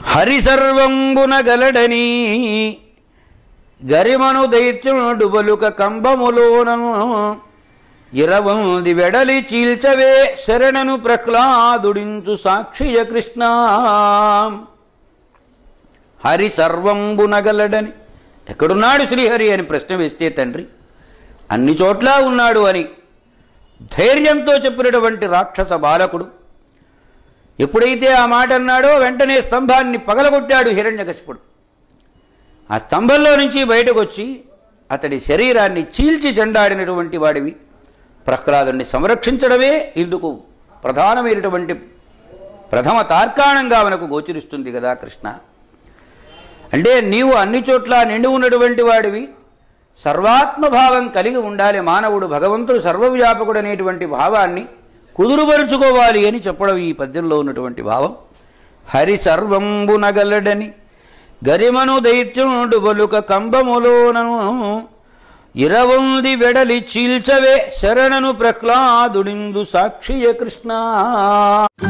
హరి సర్వంబున గలడని గరిమను దైత్యుడు బలుక కంబములోనను ఇరవంది వెడలి చీల్చవే శరణను ప్రహ్లాదుడించు సాక్షియ కృష్ణ హరి సర్వంబున గలడని ఎక్కడున్నాడు శ్రీహరి అని ప్రశ్న వేస్తే తండ్రి అన్ని చోట్ల ఉన్నాడు అని ధైర్యంతో చెప్పినటువంటి రాక్షస బాలకుడు ఎప్పుడైతే ఆ మాట అన్నాడో వెంటనే స్తంభాన్ని పగలగొట్టాడు హిరణ్యకశిపుడు ఆ స్తంభంలో నుంచి బయటకు వచ్చి అతడి శరీరాన్ని చీల్చి చెండాడినటువంటి వాడివి ప్రహ్లాదుని సంరక్షించడమే ఇందుకు ప్రధానమైనటువంటి ప్రథమ తార్కాణంగా మనకు గోచరిస్తుంది కదా కృష్ణ అంటే నీవు అన్ని చోట్ల నిండి ఉన్నటువంటి వాడివి సర్వాత్మభావం కలిగి ఉండాలి మానవుడు భగవంతుడు సర్వవ్యాపకుడు అనేటువంటి భావాన్ని కుదురుపరుచుకోవాలి అని చెప్పడం ఈ పద్యంలో ఉన్నటువంటి భావం హరి సర్వంబు నగలడని గరిమను దైత్యుడు బలుక కంబములోనను ఇరవంది వెడలి చీల్చవే శరణను ప్రహ్లాదుడిందు సాక్షియ కృష్ణ